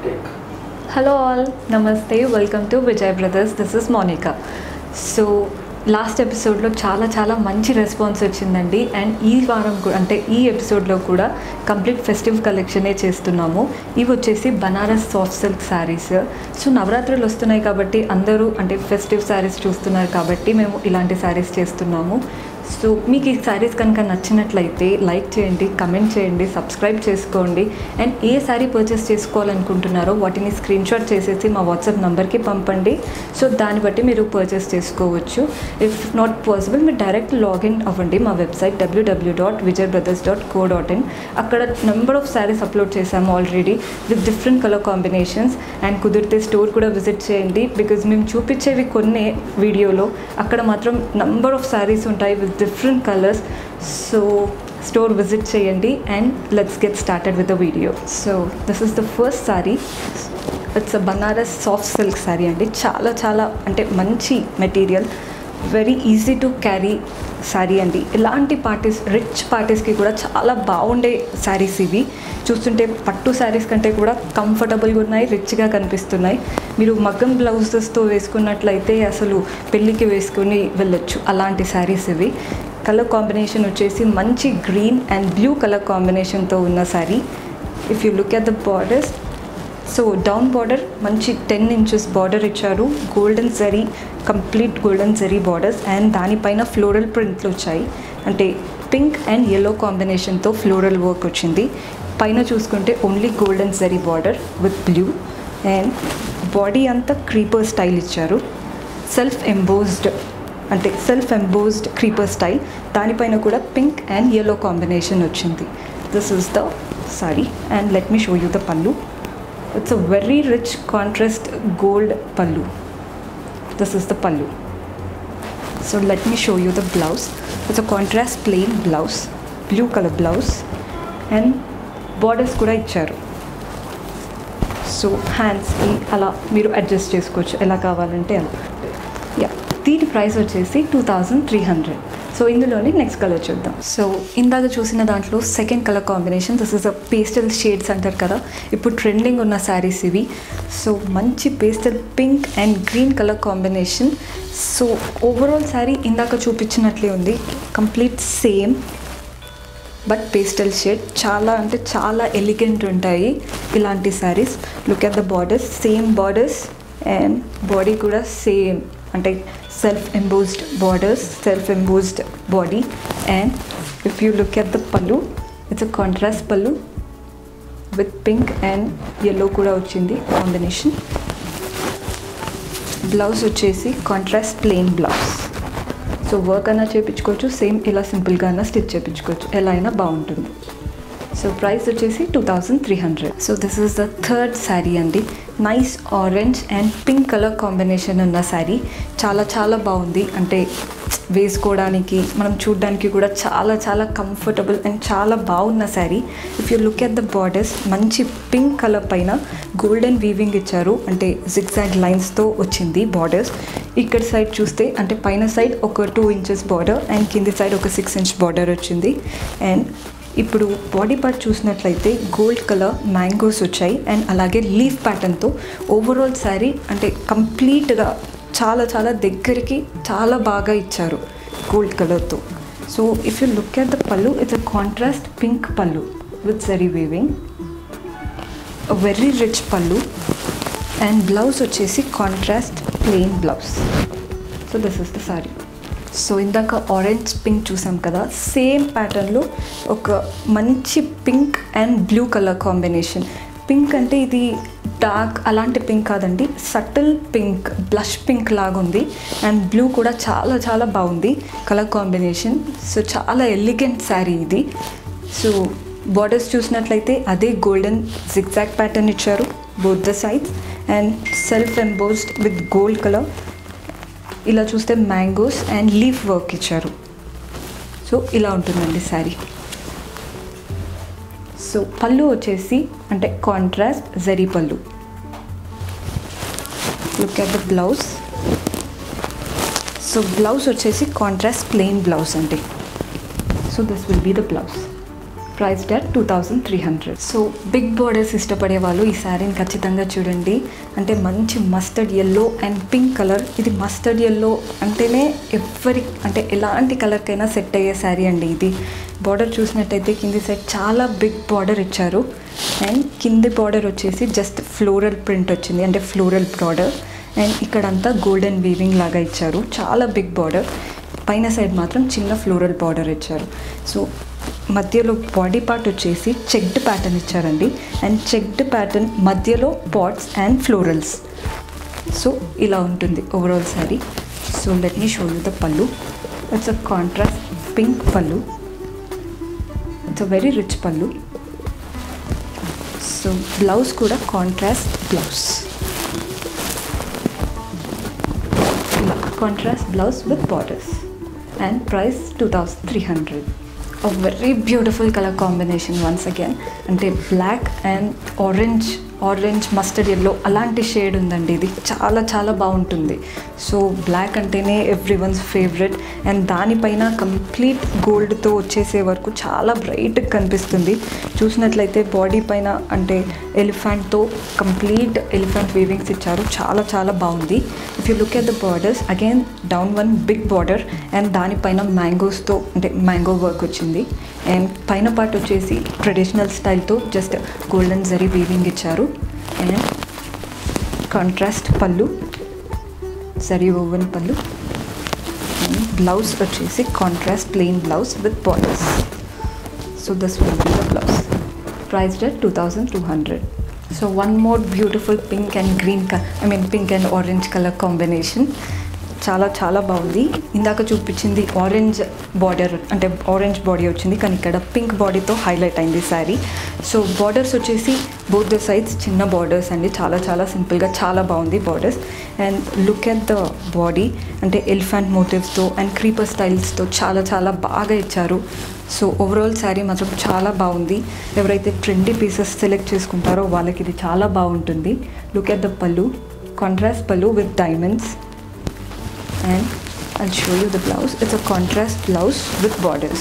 Hello all నమస్తే welcome to Vijay brothers this is Monika so last ఎపిసోడ్లో చాలా చాలా మంచి రెస్పాన్స్ వచ్చిందండి అండ్ ఈ వారం కూడా అంటే ఈ ఎపిసోడ్లో కూడా కంప్లీట్ ఫెస్టివ్ కలెక్షనే చేస్తున్నాము ఇవి వచ్చేసి Banaras soft silk saris so నవరాత్రులు వస్తున్నాయి కాబట్టి అందరూ అంటే ఫెస్టివ్ శారీస్ చూస్తున్నారు కాబట్టి మేము ఇలాంటి శారీస్ చేస్తున్నాము సో మీకు ఈ శారీస్ కనుక నచ్చినట్లయితే లైక్ చేయండి కమెంట్ చేయండి సబ్స్క్రైబ్ చేసుకోండి అండ్ ఏ శారీ పర్చేస్ చేసుకోవాలనుకుంటున్నారో వాటిని స్క్రీన్ షాట్ చేసేసి మా వాట్సాప్ నెంబర్కి పంపండి సో దాన్ని బట్టి మీరు పర్చేస్ చేసుకోవచ్చు ఇఫ్ నాట్ పాసిబుల్ మీరు డైరెక్ట్ లాగిన్ అవ్వండి మా website WWW dot Vijay brothers dot co dot in అక్కడ నెంబర్ ఆఫ్ శారీస్ అప్లోడ్ చేశాము already with different colour combinations and కుదిరితే స్టోర్ కూడా విజిట్ చేయండి బికాజ్ మేము చూపించేవి కొన్ని వీడియోలో అక్కడ మాత్రం నంబర్ ఆఫ్ శారీస్ ఉంటాయి with different colours so store visit చేయండి and let's get started with the video so this is the first sari it's a Banaras soft silk sari అండి చాలా చాలా అంటే మంచి material very easy to carry sari అండి ఇలాంటి పార్టీస్ రిచ్ పార్టీస్కి కూడా చాలా బాగుండే శారీస్ ఇవి చూస్తుంటే పట్టు శారీస్ కంటే కూడా కంఫర్టబుల్గా ఉన్నాయి రిచ్గా కనిపిస్తున్నాయి మీరు మగ్గం బ్లౌజెస్తో వేసుకున్నట్లయితే అసలు పెళ్ళికి వేసుకుని వెళ్ళొచ్చు అలాంటి శారీస్ ఇవి కలర్ కాంబినేషన్ వచ్చేసి మంచి గ్రీన్ అండ్ బ్లూ కలర్ కాంబినేషన్తో ఉన్న sari if you look at the borders so down border మంచి టెన్ ఇంచెస్ బార్డర్ ఇచ్చారు golden zari complete golden zari borders and దానిపైన ఫ్లోరల్ ప్రింట్లు వచ్చాయి అంటే పింక్ అండ్ ఎల్లో కాంబినేషన్తో ఫ్లోరల్ వర్క్ వచ్చింది పైన చూసుకుంటే only golden zari border with blue and body అంతా క్రీపర్ స్టైల్ ఇచ్చారు సెల్ఫ్ ఎంబోజ్డ్ అంటే సెల్ఫ్ ఎంబోజ్డ్ క్రీపర్ స్టైల్ దానిపైన కూడా పింక్ అండ్ ఎల్లో కాంబినేషన్ వచ్చింది this is the sorry and let me show you the pallu it's a very rich contrast gold pallu this is the pallu so let me show you the blouse it's a contrast plain blouse blue colour blouse and borders కూడా ఇచ్చారు so హ్యాండ్స్కి అలా మీరు adjust చేసుకోవచ్చు ఎలా కావాలంటే అలా yeah దీని ప్రైస్ వచ్చేసి two thousand three hundred so ఇందులోని నెక్స్ట్ కలర్ చూద్దాం సో ఇందాక చూసిన దాంట్లో second colour combination this is a pastel shades అంటారు కదా ఇప్పుడు ట్రెండింగ్ ఉన్న శారీస్ ఇవి సో మంచి pastel pink and green colour combination so overall sari ఇందాక చూపించినట్లే ఉంది complete same but pastel shade చాలా అంటే చాలా ఎలిగెంట్ ఉంటాయి ఇలాంటి saris look at the borders same borders and body కూడా సేమ్ అంటే self embossed borders self embossed body and if you look at the pallu it's a contrast pallu with pink and yellow కూడా వచ్చింది combination blouse వచ్చేసి contrast plain blouse so work అయినా చేయించుకోవచ్చు same ఇలా సింపుల్గా అయినా స్టిచ్ చేయించుకోవచ్చు ఎలా అయినా బాగుంటుంది సో ప్రైస్ వచ్చేసి two thousand three hundred so this is the third sari అండి nice orange and pink colour combination ఉన్న శారీ చాలా చాలా బాగుంది అంటే వేసుకోవడానికి మనం చూడడానికి కూడా చాలా చాలా కంఫర్టబుల్ అండ్ చాలా బాగున్న sari if you look at the borders మంచి పింక్ కలర్ పైన గోల్డెన్ వీవింగ్ ఇచ్చారు అంటే జిగ్జాగ్ లైన్స్తో వచ్చింది బార్డర్స్ ఇక్కడ సైడ్ చూస్తే అంటే పైన సైడ్ ఒక టూ ఇంచెస్ బార్డర్ అండ్ కింది సైడ్ ఒక సిక్స్ ఇంచ్ బార్డర్ వచ్చింది అండ్ ఇప్పుడు బాడీ పార్ట్ చూసినట్లయితే గోల్డ్ కలర్ మ్యాంగోస్ వచ్చాయి అండ్ అలాగే లీఫ్ ప్యాటర్న్తో ఓవరాల్ శారీ అంటే కంప్లీట్గా చాలా చాలా దగ్గరికి చాలా బాగా ఇచ్చారు గోల్డ్ కలర్తో so if you look at the pallu it's a contrast pink pallu with zari weaving very rich pallu and blouse వచ్చేసి contrast plain blouse so this is the sari so ఇందాక ఆరెంజ్ పింక్ చూసాం కదా సేమ్ ప్యాటర్న్లో ఒక మంచి pink and blue colour combination pink అంటే ఇది dark అలాంటి పింక్ కాదండి సటిల్ పింక్ బ్లష్ పింక్ లాగా ఉంది అండ్ బ్లూ కూడా చాలా చాలా బాగుంది కలర్ కాంబినేషన్ సో చాలా ఎలిగెంట్ శారీ ఇది సో బార్డర్స్ చూసినట్లయితే అదే గోల్డెన్ జిగ్జాక్ ప్యాటర్న్ ఇచ్చారు both the sides and self embossed with gold colour ఇలా చూస్తే మ్యాంగోస్ అండ్ లీఫ్ వర్క్ ఇచ్చారు సో ఇలా ఉంటుందండి శారీ సో పళ్ళు వచ్చేసి అంటే contrast zari pallu look at the blouse so blouse వచ్చేసి కాంట్రాస్ట్ ప్లెయిన్ బ్లౌజ్ అండి so this will be the blouse priced at two thousand three hundred so big borders ఇష్టపడే వాళ్ళు ఈ శారీని ఖచ్చితంగా చూడండి అంటే మంచి mustard yellow and pink colour ఇది మస్టర్డ్ ఎల్లో అంటేనే ఎవరి అంటే ఎలాంటి కలర్కైనా సెట్ అయ్యే శారీ అండి ఇది బార్డర్ చూసినట్టయితే కింది సైడ్ చాలా బిగ్ బార్డర్ ఇచ్చారు అండ్ కింది బార్డర్ వచ్చేసి జస్ట్ ఫ్లోరల్ ప్రింట్ వచ్చింది అంటే ఫ్లోరల్ బార్డర్ అండ్ ఇక్కడంతా గోల్డెన్ వీవింగ్ లాగా ఇచ్చారు చాలా బిగ్ బార్డర్ పైన సైడ్ మాత్రం చిన్న ఫ్లోరల్ బార్డర్ ఇచ్చారు సో మధ్యలో బాడీ పార్ట్ వచ్చేసి చెక్డ్ ప్యాటర్న్ ఇచ్చారండి అండ్ చెక్డ్ ప్యాటర్న్ మధ్యలో పాట్స్ అండ్ ఫ్లోరల్స్ సో ఇలా ఉంటుంది overall sari so let me show you the pallu it's a contrast pink pallu it's a very rich పళ్ళు సో బ్లౌజ్ కూడా contrast blouse contrast blouse with borders and price two thousand three hundred a very beautiful color combination once again అంటే black and orange orange mustard yellow అలాంటి shade ఉందండి ఇది చాలా చాలా బాగుంటుంది so black అంటేనే ఎవ్రీ వన్స్ ఫేవరెట్ అండ్ దానిపైన complete గోల్డ్తో వచ్చేసే వరకు చాలా బ్రైట్గా కనిపిస్తుంది చూసినట్లయితే బాడీ పైన అంటే ఎలిఫెంట్తో కంప్లీట్ ఎలిఫెంట్ వీవింగ్స్ ఇచ్చారు చాలా చాలా బాగుంది if you look at the borders again down one big border and దానిపైన మ్యాంగోస్తో అంటే మ్యాంగో వర్క్ వచ్చింది అండ్ పైన పార్ట్ వచ్చేసి ట్రెడిషనల్ స్టైల్తో జస్ట్ గోల్డెన్ జరీ వీవింగ్ ఇచ్చారు and contrast pallu zari woven pallu and blouse వచ్చేసి contrast plain blouse with borders so this will be the blouse priced at two thousand two hundred so one more beautiful pink and green I mean pink and orange colour combination చాలా చాలా బాగుంది ఇందాక చూపించింది orange border అంటే orange body వచ్చింది కానీ ఇక్కడ pink బాడీతో హైలైట్ అయింది శారీ సో బార్డర్స్ వచ్చేసి బోత్ ద సైడ్స్ చిన్న బార్డర్స్ అండి చాలా చాలా సింపుల్గా చాలా బాగుంది borders and look at the body అంటే ఎలిఫెంట్ మోటివ్స్తో అండ్ క్రీపర్ స్టైల్స్తో చాలా చాలా బాగా ఇచ్చారు సో ఓవరాల్ శారీ మాత్రం చాలా బాగుంది ఎవరైతే ట్రెండీ పీసెస్ సెలెక్ట్ చేసుకుంటారో వాళ్ళకి ఇది చాలా బాగుంటుంది look at the pallu contrast pallu with diamonds and I'll show you the blouse. It's a contrast blouse with borders.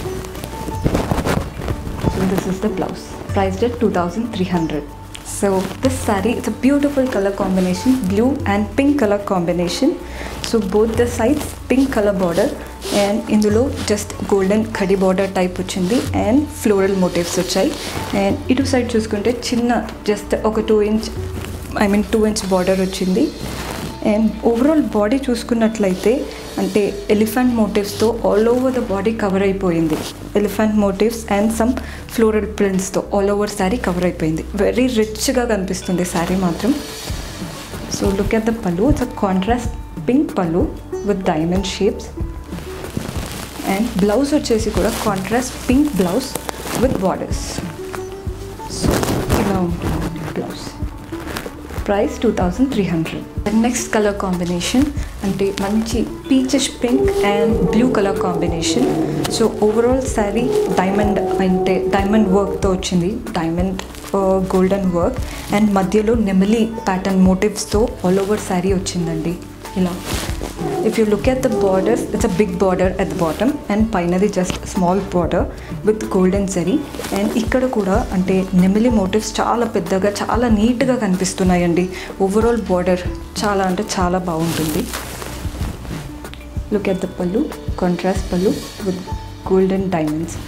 So this is the blouse, priced at 2300. So this saree, it's a beautiful color combination, blue and pink color combination. So both the sides pink color border and ఇందులో just golden కడి border type వచ్చింది and floral motifs వచ్చాయి and ఇటు side చూసుకుంటే చిన్న just ఒక two inch I mean two inch border వచ్చింది and overall body చూసుకున్నట్లయితే అంటే ఎలిఫెంట్ మోటివ్స్తో all over the body cover అయిపోయింది elephant motifs and some floral ప్రింట్స్తో ఆల్ ఓవర్ శారీ కవర్ అయిపోయింది వెరీ రిచ్గా కనిపిస్తుంది శారీ మాత్రం so look at the pallu it's a contrast pink pallu with diamond shapes and blouse వచ్చేసి కూడా contrast pink blouse with borders so ఇలా ఉంటుంది blouse price two thousand three hundred next colour combination అంటే మంచి peaches pink and blue colour combination so overall sari diamond అంటే diamond వర్క్తో వచ్చింది diamond golden work and మధ్యలో నెమలి ప్యాటర్న్ మోటివ్స్తో ఆల్ ఓవర్ శారీ వచ్చిందండి ఇలా if you look at the borders it's a big border at the bottom and పైనది just small border with golden zari and ఇక్కడ కూడా అంటే నెమిలి మోటివ్స్ చాలా పెద్దగా చాలా నీట్గా కనిపిస్తున్నాయండి ఓవరాల్ బార్డర్ చాలా అంటే చాలా బాగుంటుంది look at the pallu contrast pallu with golden diamonds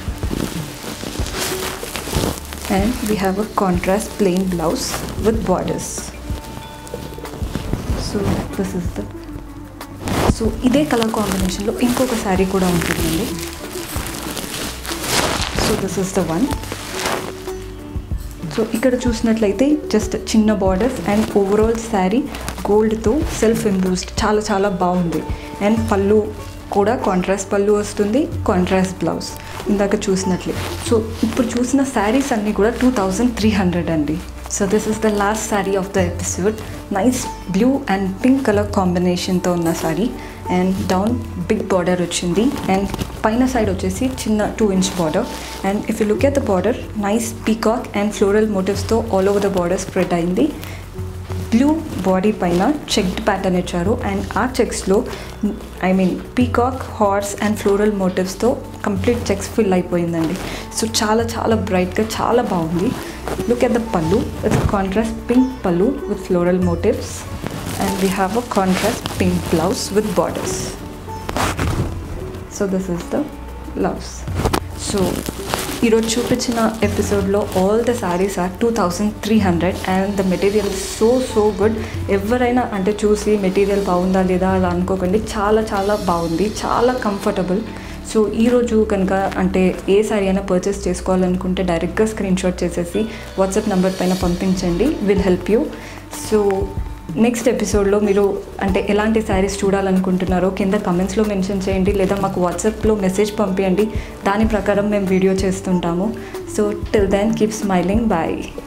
and we have a contrast plain blouse with borders so this is the so ఇదే కలర్ కాంబినేషన్లో ఇంకొక శారీ కూడా ఉంటుందండి so this is the one so ఇక్కడ చూసినట్లయితే జస్ట్ చిన్న బార్డర్స్ అండ్ ఓవరాల్ శారీ గోల్డ్తో self improvised చాలా చాలా బాగుంది అండ్ పళ్ళు కూడా కాంట్రాస్ట్ పళ్ళు వస్తుంది కాంట్రాస్ట్ బ్లౌజ్ ఇందాక చూసినట్లే సో ఇప్పుడు చూసిన శారీస్ అన్నీ కూడా టూ థౌజండ్ త్రీ హండ్రెడ్ అండి so this is the last sari of the episode nice blue and pink colour కాంబినేషన్తో ఉన్న sari and down big border వచ్చింది అండ్ పైన సైడ్ వచ్చేసి చిన్న two inch border and if you look at the border nice peacock and floral మోటివ్స్తో all over the border spread అయింది blue body పైన checked pattern ఇచ్చారు అండ్ ఆ చెక్స్లో I mean peacock horse and floral మోటివ్స్తో complete checks fill అయిపోయిందండి so చాలా చాలా బ్రైట్గా చాలా బాగుంది look at the pallu it's contrast pink pallu with floral motifs and we have a contrast pink blouse with borders so this is the blouse so ఈరోజు చూపించిన ఎపిసోడ్లో all the saris are two thousand three hundred and the material so so good ఎవరైనా అంటే చూసి material బాగుందా లేదా అలా అనుకోకండి చాలా చాలా బాగుంది చాలా కంఫర్టబుల్ సో ఈరోజు కనుక అంటే ఏ శారీ అయినా పర్చేస్ చేసుకోవాలనుకుంటే డైరెక్ట్గా స్క్రీన్ షాట్ చేసేసి వాట్సాప్ నెంబర్ పైన పంపించండి will help you so next ఎపిసోడ్లో మీరు అంటే ఎలాంటి శారీస్ చూడాలనుకుంటున్నారో కింద కమెంట్స్లో మెన్షన్ చేయండి లేదా మాకు వాట్సాప్లో మెసేజ్ పంపించండి దాని ప్రకారం మేము వీడియో చేస్తుంటాము so till then keep smiling bye